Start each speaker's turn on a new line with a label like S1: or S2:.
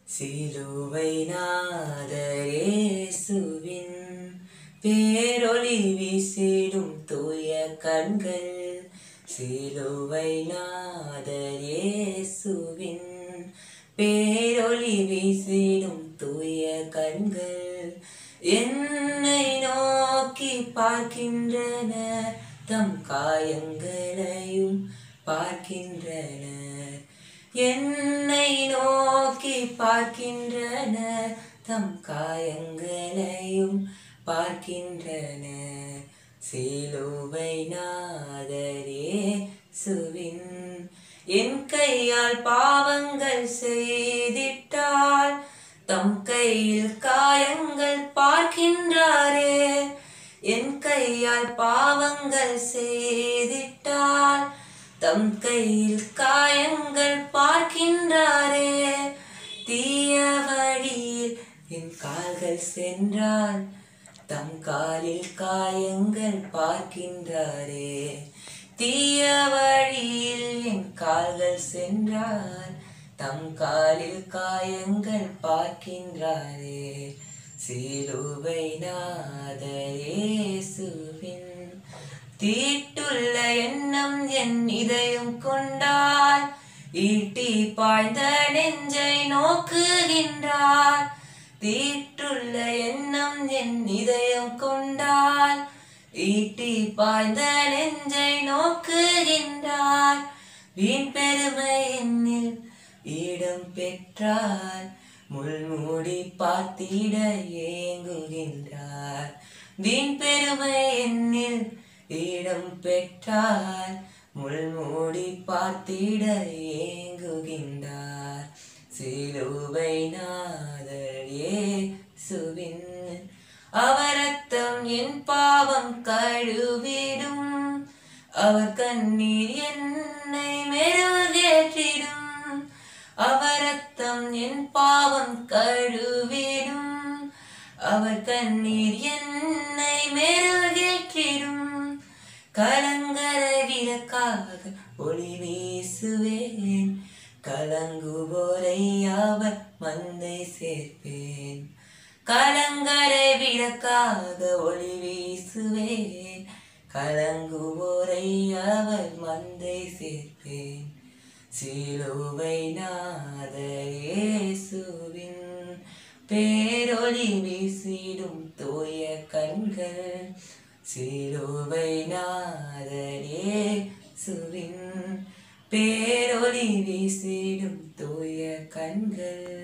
S1: சிலுவை நாதரேசுவின் பேரொளி வீசிடும் தூய கண்கள் சிலுவை நாதரேசுவின் பேரொளி வீசிடும் தூய கண்கள் என்னை நோக்கி பார்க்கின்றன தம் காயங்களையும் பார்க்கின்றனர் என்னை நோக்கி பார்க்கின்றனர் தம் காயங்களையும் பார்க்கின்றனர் சிலுவை நாதரே சுவின் என் கையால் பாவங்கள் செய்திட்டால் தம் கையில் காயங்கள் பார்க்கின்றாரே என் கையால் பாவங்கள் செய்திட்டால் தம் கையில் காயங்கள் பார்க்கின்றாரே தீய வழியில் என் கால்கள் சென்றால் தம் காலில் காயங்கள் பார்க்கின்றாரே தீய வழியில் என் கால்கள் சென்றால் தம் காலில் காயங்கள் பார்க்கின்றாரே சிலுவை நாதரேசுவின் தீட்டுள்ள எண்ணம் என் இதயம் கொண்டால் ஈட்டி பாய்ந்த நெஞ்சை நோக்குகின்றார் தீட்டுள்ள எண்ணம் என் இதயம் கொண்டால் ஈட்டி பாய்ந்த நெஞ்சை நோக்குகின்றார் வீண் பெருமை என்னில் இடம் பெற்றார் முள்மூடி பார்த்திட ஏங்குகின்றார் வீண் பெருமை என்னில் இடம் பெற்றார் முள்மூடி பார்த்திட ஏங்குகின்றார் சிலுவை நாதரே சுவின் அவரத்தம் என் பாவம் கழுவிடும் அவர் கண்ணீர் என்னை மெருகேற்றிடும் அவரத்தம் என் பாவம் கழுவிடும் அவர் கண்ணீர் என்னை மெருகேற்றிடும் கலங்கரை விளக்காக ஒளி வீசுவேன் கலங்குவோரை அவர் மந்தை சேர்ப்பேன் கலங்கரை விளக்காக ஒளி வீசுவேன் கலங்குவோரை அவர் மந்தை சேர்ப்பேன் சிலுவை நாதரேசுவின் பேரொளி வீசிடும் தூய கண்கள் சிலுவை நாதரே சுவின் பேரொளி வீசிடும் தூய கண்கள்